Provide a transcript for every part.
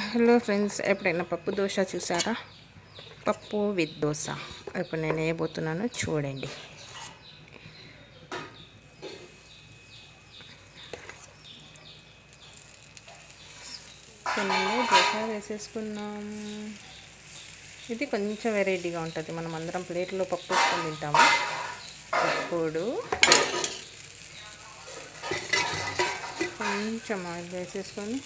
Hello friends ఎప్పుడైనా పప్పు దోశ చూసారా పప్పు విత్ దోశ ఇప్పుడు నేను వేయబోతున్నాను చూడండి కొన్ని దోశ వేసేసుకున్నాం ఇది కొంచెం వెరైటీగా ఉంటుంది మనం అందరం ప్లేట్లో పప్పు వేసుకొని తింటాము ఇప్పుడు కొంచెం ఆయిల్ వేసేసుకొని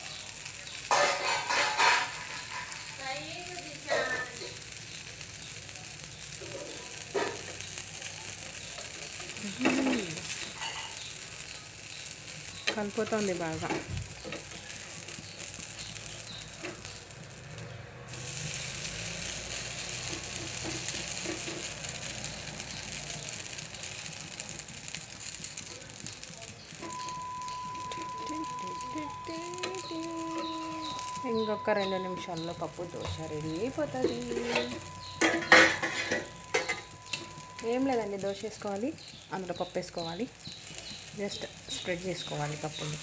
కలిపోతుంది బాగా ఇంకొక రెండు నిమిషాల్లో పప్పు దోశ రెడీ అయిపోతుంది ఏం లేదండి దోశ వేసుకోవాలి అందులో పప్పు వేసుకోవాలి జస్ట్ స్ప్రెడ్ చేసుకోవాలి పప్పుని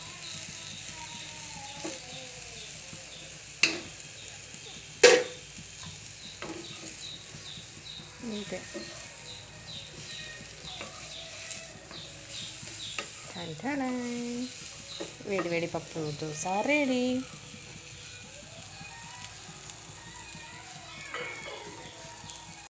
అంతే టంటనై. వేడి వేడి పప్పు దోశ రెడీ